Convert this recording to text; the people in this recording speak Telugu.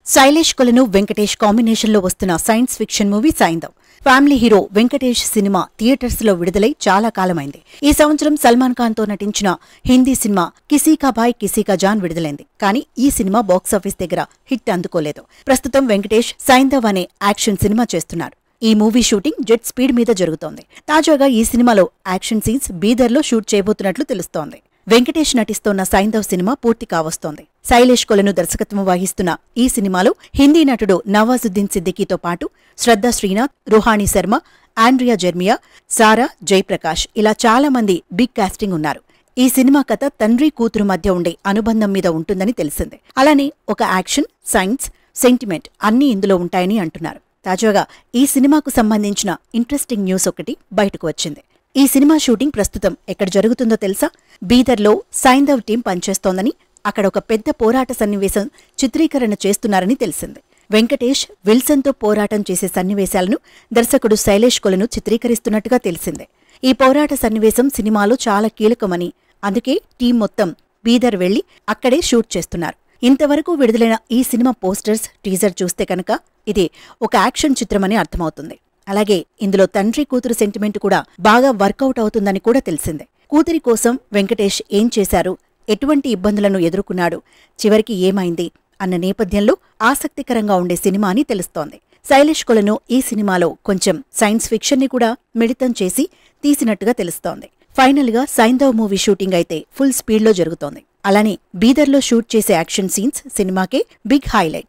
శైలేష్ కొలను వెంకటేష్ కాంబినేషన్ లో వస్తున్న science fiction movie Saindhav family hero Venkatesh cinema theatres లో విడుదలై చాలా కాలమైంది ఈ సంవత్సరం సల్మాన్ ఖాన్ తో నటించిన హిందీ సినిమా కిసీకా భాయ్ కిసీకా జాన్ విడుదలైంది కానీ ఈ సినిమా బాక్సాఫీస్ దగ్గర హిట్ అందుకోలేదు ప్రస్తుతం వెంకటేష్ సైందవ్ అనే యాక్షన్ సినిమా చేస్తున్నారు ఈ మూవీ షూటింగ్ జెట్ స్పీడ్ మీద జరుగుతోంది తాజాగా ఈ సినిమాలో యాక్షన్ సీన్స్ బీదర్లో షూట్ చేయబోతున్నట్లు తెలుస్తోంది వెంకటేష్ నటిస్తోన్న సైందవ్ సినిమా పూర్తి కావస్తోంది శైలేష్ కొలను దర్శకత్వం వహిస్తున్న ఈ సినిమాలో హిందీ నటుడు నవాజుద్దీన్ సిద్దికీతో పాటు శ్రద్ధ శ్రీనాథ్ రుహానీ శర్మ ఆండ్రియా జెర్మియా సారా జయప్రకాష్ ఇలా చాలా మంది బిగ్ కాస్టింగ్ ఉన్నారు ఈ సినిమా కథ తండ్రి కూతురు మధ్య ఉండే అనుబంధం మీద ఉంటుందని తెలిసింది అలానే ఒక యాక్షన్ సైన్స్ సెంటిమెంట్ అన్నీ ఇందులో ఉంటాయని అంటున్నారు తాజాగా ఈ సినిమాకు సంబంధించిన ఇంట్రెస్టింగ్ న్యూస్ ఒకటి బయటకు వచ్చింది ఈ సినిమా షూటింగ్ ప్రస్తుతం ఎక్కడ జరుగుతుందో తెలుసా బీదర్లో సైందవ్ టీం పనిచేస్తోందని అక్కడ ఒక పెద్ద పోరాట సన్నివేశం చిత్రీకరణ చేస్తున్నారని తెలిసింది వెంకటేష్ విల్సన్తో పోరాటం చేసే సన్నివేశాలను దర్శకుడు శైలేష్ కొలను చిత్రీకరిస్తున్నట్టుగా తెలిసిందే ఈ పోరాట సన్నివేశం సినిమాలో చాలా కీలకమని అందుకే టీం మొత్తం బీదర్ వెళ్లి అక్కడే షూట్ చేస్తున్నారు ఇంతవరకు విడుదలైన ఈ సినిమా పోస్టర్స్ టీజర్ చూస్తే కనుక ఇది ఒక యాక్షన్ చిత్రమని అర్థమవుతుంది అలాగే ఇందులో తండ్రి కూతురు సెంటిమెంట్ కూడా బాగా వర్కౌట్ అవుతుందని కూడా తెలిసిందే కూతురి కోసం వెంకటేష్ ఏం చేశారు ఎటువంటి ఇబ్బందులను ఎదుర్కొన్నాడు చివరికి ఏమైంది అన్న నేపథ్యంలో ఆసక్తికరంగా ఉండే సినిమా అని తెలుస్తోంది శైలేష్ కొలను ఈ సినిమాలో కొంచెం సైన్స్ ఫిక్షన్ ని కూడా మిళితం చేసి తీసినట్టుగా తెలుస్తోంది ఫైనల్ గా సైందవ్ మూవీ షూటింగ్ అయితే ఫుల్ స్పీడ్ లో జరుగుతోంది అలానే బీదర్లో షూట్ చేసే యాక్షన్ సీన్స్ సినిమాకే బిగ్ హైలైట్